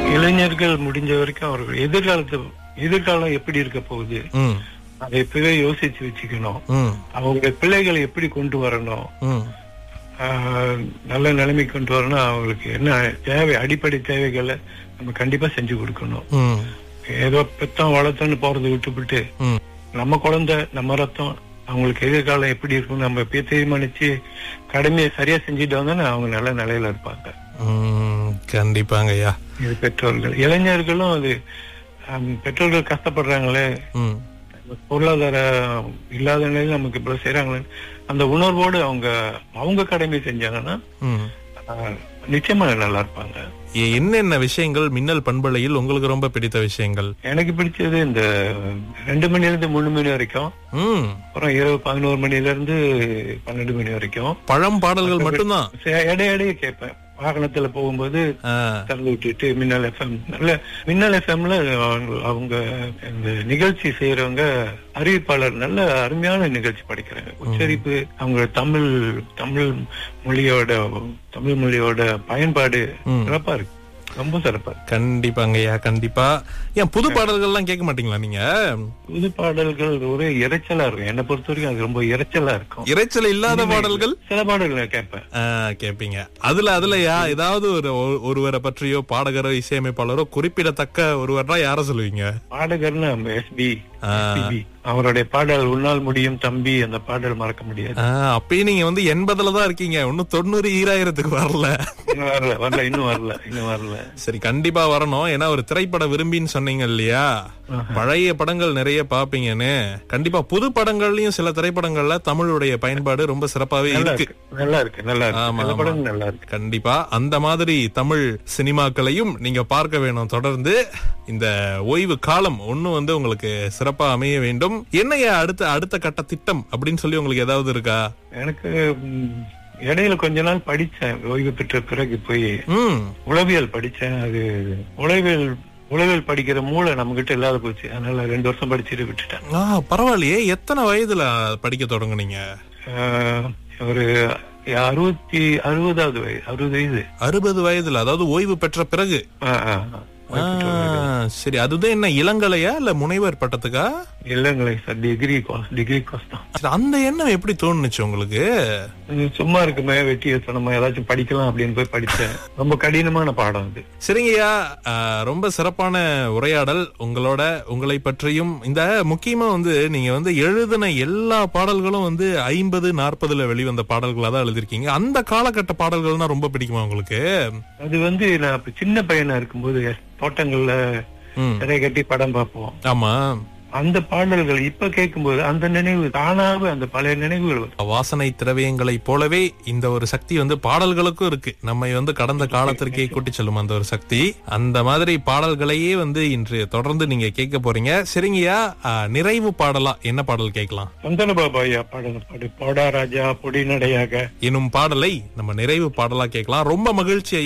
இளைஞர்கள் முடிஞ்ச வரைக்கும் அவர்கள் எதிர்காலத்து எதிர்காலம் எப்படி இருக்க போகுது ம் அதை இப்பவே யோசிச்சு வச்சுக்கணும் ம் அவங்க பிள்ளைகளை எப்படி கொண்டு வரணும் ம் ஆஹ், நல்ல நிலைமை கொண்டு வரணும் அவங்களுக்கு என்ன தேவை அடிப்படை தேவைகளை நம்ம கண்டிப்பா செஞ்சு கொடுக்கணும் ம் ஏதோ பெத்தம் வளர்த்தோன்னு போறதை விட்டுவிட்டு ம் நம்ம குழந்தை நம்ம ரத்தம் அவங்களுக்கு எதிர்காலம் எப்படி இருக்கும் நம்ம இப்பயே தீர்மானிச்சு கடமையை சரியா செஞ்சுட்டு வந்தோன்னா அவங்க நல்ல நிலையில இருப்பாங்க ம், கண்டிப்பாங்க ஐயா இது பெற்றோர்கள் இளைஞர்களும் அது ஹம், பெற்றோர்கள் கஷ்டப்படுறாங்களே ம் பொருளாதார இல்லாத நிலையில நமக்கு இவ்வளவு செய்யறாங்களே அந்த உணர்வோடு அவங்க அவங்க கடமை செஞ்சாங்கன்னா ம் ஆஹ், நிச்சயமா நல்லா இருப்பாங்க எ- என்னென்ன விஷயங்கள் மின்னல் பண்பலையில் உங்களுக்கு ரொம்ப பிடித்த விஷயங்கள் எனக்கு பிடிச்சது இந்த ரெண்டு மணில இருந்து மூணு மணி வரைக்கும் ம் அப்புறம் இரவு பதினோரு மணில இருந்து பன்னெண்டு மணி வரைக்கும் பழம் பாடல்கள் மட்டும்தான் சே- இடைய இடையே கேட்பேன் வாகனத்துல போகும்போது ஆ, திறந்து விட்டுட்டு மின்னல் எஃப்எம் நல்ல மின்னல் எஃப்எம்ல அவங்க இந்த நிகழ்ச்சி செய்யறவங்க அறிவிப்பாளர் நல்ல அருமையான நிகழ்ச்சி படிக்கிறாங்க உச்சரிப்பு அவங்க தமிழ் தமிழ் மொழியோட தமிழ் மொழியோட பயன்பாடு ம். சிறப்பா இருக்கு ரொம்ப சிறப்பா இருக்கு கண்டிப்பாங்க ஐயா கண்டிப்பா ஏன் புது பாடல்கள்லாம் கேட்க மாட்டீங்களா நீங்க புது பாடல்கள் ஒரே இரைச்சலா இருக்கும் என்னை பொறுத்த வரைக்கும் அது ரொம்ப இரைச்சலா இருக்கும் இரைச்சல் இல்லாத பாடல்கள் சில பாடல்கள் நான் கேட்பேன் ஆ, கேட்பீங்க அதுல அதுலயா ஏதாவது ஒரு ஒரு- ஒருவரை பற்றியோ பாடகரோ இசையமைப்பாளரோ குறிப்பிடத்தக்க ஒருவர்னா யார சொல்லுவீங்க பாடகர்னு எஸ்பி ஆ. அவருடைய பாடல் உன்னால் முடியும் தம்பி அந்த பாடல் மறக்க முடியாது ஆ, அப்பயும் நீங்க வந்து எண்பதுல தான் இருக்கீங்க இன்னும் தொண்ணூறு ஈராயிரத்துக்கு வரல இன்னும் வரல வரல இன்னும் வரல இன்னும் வரல சரி கண்டிப்பா வரணும் ஏன்னா ஒரு திரைப்பட விரும்பின்னு சொன்னீங்க இல்லையா பழைய படங்கள் நிறைய பாப்பீங்கன்னு கண்டிப்பா புது படங்கள்லயும் சில திரைப்படங்கள்ல தமிழுடைய பயன்பாடு ரொம்ப சிறப்பாவே நல்லா இருக்கு இருக்கு நல்லா இருக்கு நல்லா இருக்கு ஆமா, சில ஆமா. படங்கள் நல்லா இருக்கு கண்டிப்பா அந்த மாதிரி தமிழ் சினிமாக்களையும் நீங்க பார்க்க வேணும் தொடர்ந்து இந்த ஓய்வு காலம் ஒண்ணு வந்து உங்களுக்கு சிறப்பா அமைய வேண்டும் என்னையா அடுத்த அடுத்த கட்ட திட்டம் அப்படின்னு சொல்லி உங்களுக்கு ஏதாவது இருக்கா எனக்கு ம், இடையில கொஞ்ச நாள் படிச்சேன் ஓய்வு பெற்ற பிறகு போய் ம் உளவியல் படிச்சேன் அது உளவியல் உளவியல் படிக்கிற மூளை நம்ம கிட்ட இல்லாத போச்சு அதனால ரெண்டு வருஷம் படிச்சுட்டு விட்டுட்டேன் ஆ பரவாயில்லையே எத்தனை வயதுல படிக்க தொடங்குனீங்க ஆஹ், ஒரு அறுபத்தி அறுபதாவது வயது அறுபது வயது அறுபது வயதுல அதாவது ஓய்வு பெற்ற பிறகு ஆ, ஆ, ஆ. ஆ, சரி அதுதான் என்ன இளங்கலையா இல்ல முனைவர் பட்டத்துக்கா இல்லைங்களே sir degree course degree course தான் சரி, அந்த எண்ணம் எப்படி தோணுச்சு உங்களுக்கு இது சும்மா இருக்குமே வெட்டி நம்ம ஏதாச்சும் படிக்கலாம் அப்படின்னு போய் படிச்சேன் ரொம்ப கடினமான பாடம் அது சரிங்கய்யா ஆ, ரொம்ப சிறப்பான உரையாடல் உங்களோட உங்களை பற்றியும் இந்த முக்கியமா வந்து நீங்க வந்து எழுதின எல்லா பாடல்களும் வந்து ஐம்பது நாற்பதுல வெளிவந்த பாடல்களா தான் எழுதிருக்கீங்க அந்த காலகட்ட பாடல்கள்னா ரொம்ப பிடிக்குமா உங்களுக்கு அது வந்து நான் அப்ப சின்ன பையனா இருக்கும்போது தோட்டங்கள்ல ம் திரை கட்டி படம் பார்ப்போம் ஆமா அந்த பாடல்கள் இப்ப கேட்கும்போது அந்த நினைவு தானாக அந்த பழைய நினைவுகள் வரும். வாசனை திரவியங்களைப் போலவே இந்த ஒரு சக்தி வந்து பாடல்களுக்கும் இருக்கு நம்மை வந்து கடந்த காலத்திற்கே கூட்டி செல்லும் அந்த ஒரு சக்தி அந்த மாதிரி பாடல்களையே வந்து இன்று தொடர்ந்து நீங்க கேட்க போறீங்க சரிங்கய்யா ஆ, நிறைவு பாடலா என்ன பாடல் கேட்கலாம் சந்தன பாபா ஐயா பாடல் பாடு போடா ராஜா பொடி நடையாக எனும் பாடலை நம்ம நிறைவு பாடலா கேட்கலாம் ரொம்ப மகிழ்ச்சி